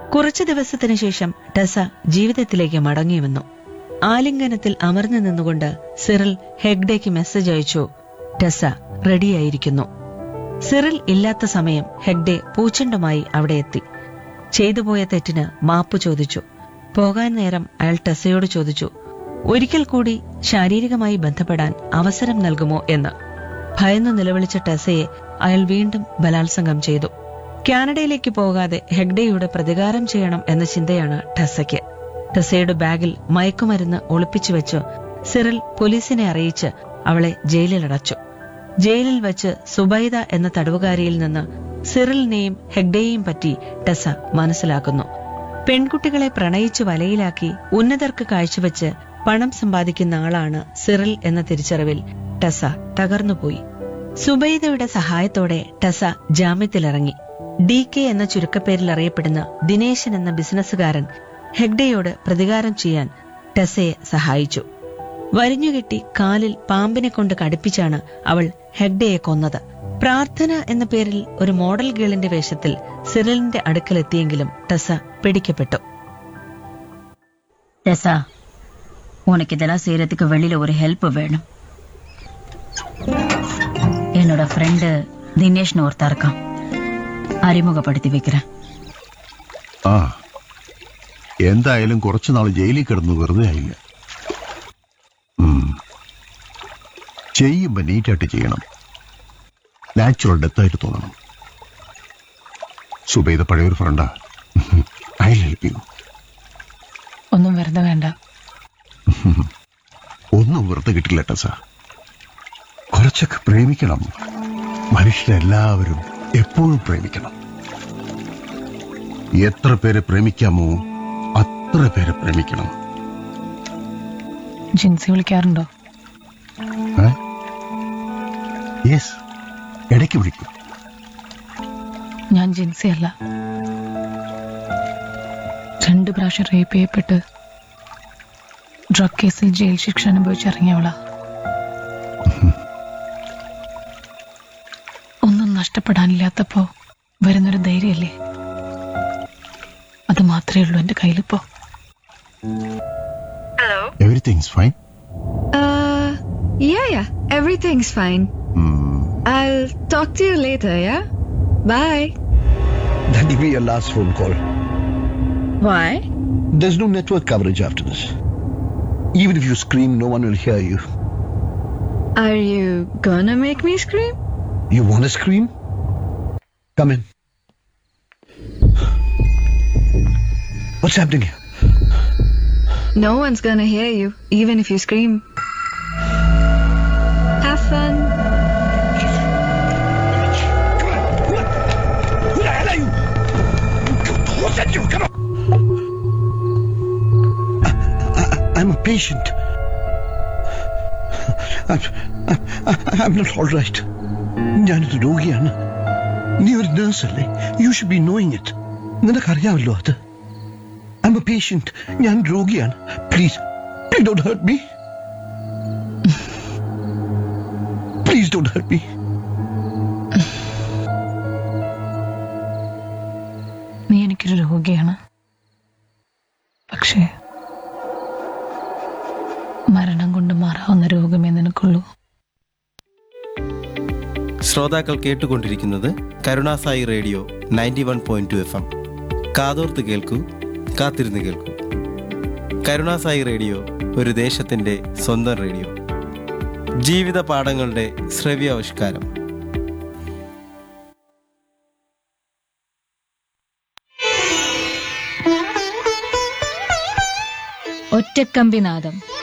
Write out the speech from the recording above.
കുറച്ചു ദിവസത്തിനു ശേഷം ടെസ ജീവിതത്തിലേക്ക് മടങ്ങി വന്നു ആലിംഗനത്തിൽ അമർന്നു നിന്നുകൊണ്ട് സിറിൽ ഹെഗ്ഡേക്ക് മെസ്സേജ് അയച്ചു ടെസ റെഡിയായിരിക്കുന്നു സിറിൽ ഇല്ലാത്ത സമയം ഹെഗ്ഡെ പൂച്ചണ്ടുമായി അവിടെ എത്തി ചെയ്തുപോയ തെറ്റിന് മാപ്പ് ചോദിച്ചു പോകാൻ നേരം അയാൾ ടെസയോട് ചോദിച്ചു ഒരിക്കൽ കൂടി ശാരീരികമായി ബന്ധപ്പെടാൻ അവസരം നൽകുമോ എന്ന് ഭയന്നു നിലവിളിച്ച ടെസയെ അയാൾ വീണ്ടും ബലാത്സംഗം ചെയ്തു കാനഡയിലേക്ക് പോകാതെ ഹെഗ്ഡെയുടെ പ്രതികാരം ചെയ്യണം എന്ന ചിന്തയാണ് ടെസയ്ക്ക് ടെസയുടെ ബാഗിൽ മയക്കുമരുന്ന് ഒളിപ്പിച്ചു വെച്ച് സിറിൽ പോലീസിനെ അറിയിച്ച് അവളെ ജയിലിലടച്ചു ജയിലിൽ വച്ച് സുബൈദ എന്ന തടവുകാരിയിൽ നിന്ന് സിറിലിനെയും ഹെഗ്ഡയെയും പറ്റി ടെസ മനസ്സിലാക്കുന്നു പെൺകുട്ടികളെ പ്രണയിച്ച് വലയിലാക്കി ഉന്നതർക്ക് കാഴ്ചവെച്ച് പണം സമ്പാദിക്കുന്ന ആളാണ് സിറിൽ എന്ന തിരിച്ചറിവിൽ ടെസ തകർന്നുപോയി സുബൈദയുടെ സഹായത്തോടെ ടെസ ജാമ്യത്തിലിറങ്ങി ഡി കെ എന്ന ചുരുക്കപ്പേരിൽ അറിയപ്പെടുന്ന ദിനേശൻ എന്ന ബിസിനസ്സുകാരൻ ഹെഗ്ഡയോട് പ്രതികാരം ചെയ്യാൻ ടെസയെ സഹായിച്ചു വരിഞ്ഞുകെട്ടി കാലിൽ പാമ്പിനെ കൊണ്ട് കടുപ്പിച്ചാണ് അവൾ ഹെഗ്ഡയെ കൊന്നത് പ്രാർത്ഥന എന്ന പേരിൽ ഒരു മോഡൽ ഗേളിന്റെ വേഷത്തിൽ സിറിലിന്റെ അടുക്കലെത്തിയെങ്കിലും ടെസ പിടിക്കപ്പെട്ടു டெசா உனக்கு இதெல்லாம் செய்யறதுக்கு வெளியில ஒரு ஹெல்ப் வேணும் என்னோட ஃப்ரெண்டு தினேஷ்னு ஒருத்தன் இருக்கான் அறிமுகப்படுத்தி வைக்கிறேன் ആ എന്തായാലും കുറച്ചു നാൾ ജയിലിൽ കിടന്നു വെറുതെ ആയില്ല ഉം. ചെയ്യുമ്പോ നീറ്റായിട്ട് ചെയ്യണം നാച്ചുറൽ ഡെത്തായിട്ട് തോന്നണം സുബൈദ പഴയൊരു ഫ്രണ്ടാ ഐ ഹെൽപ്പ് യു ഒന്നും വെറുതെ വേണ്ട ഒന്നും വെറുതെ കിട്ടില്ല ടെസ കുറച്ചൊക്കെ പ്രേമിക്കണം മനുഷ്യരെല്ലാവരും എപ്പോഴും പ്രേമിക്കണം എത്ര പേരെ പ്രേമിക്കാമോ അത്ര പേരെ പ്രേമിക്കണം ജിൻസി വിളിക്കാറുണ്ടോ യെസ് ഇടയ്ക്ക് വിളിക്കും ഞാൻ ജിൻസി അല്ല രണ്ട് പ്രാവശ്യം റേപ്പ് ചെയ്യപ്പെട്ട് ഡ്രഗ് കേസിൽ ജയിൽ ശിക്ഷ അനുഭവിച്ചിറങ്ങിയവളാ ഒന്നും നഷ്ടപ്പെടാനില്ലാത്തപ്പോ വരുന്നൊരു ധൈര്യല്ലേ അത് മാത്രമേ ഉള്ളൂ എന്റെ കയ്യിലിപ്പോ everything's fine Uh, yeah, yeah. Everything's fine. I'll talk to you later, yeah? Bye. That'll be your last phone call. Why? There's no network coverage after this. Even if you scream, no one will hear you. Are you gonna make me scream? You want to scream? Come in. What's happening here? No one's gonna hear you, even if you scream. Have fun. Who the hell are you? Who sent you? Come on. I, I, I'm a patient. I'm, I, I'm not all right. ഞാനൊരു രോഗിയാണ് നീ ഒരു nurse അല്ലേ you should be knowing it നിനക്കറിയാമല്ലോ അത് I am a patient ഞാൻ രോഗിയാണ് please please don't hurt me please don't hurt me നീ എനിക്കൊരു രോഗിയാണ് പക്ഷേ മരണം കൊണ്ട് മാറാവുന്ന രോഗമേ നിനക്കുള്ളൂ ശ്രോതാക്കൾ കേട്ടുകൊണ്ടിരിക്കുന്നത് Karunasai radio ninety one point two F M കാതോർത്ത് കേൾക്കൂ കാത്തിരുന്ന് കേൾക്കൂ കരുണാസായി റേഡിയോ ഒരു ദേശത്തിൻ്റെ സ്വന്തം റേഡിയോ ജീവിത പാഠങ്ങളുടെ ശ്രവ്യാവിഷ്കാരം ഒറ്റക്കമ്പിനാദം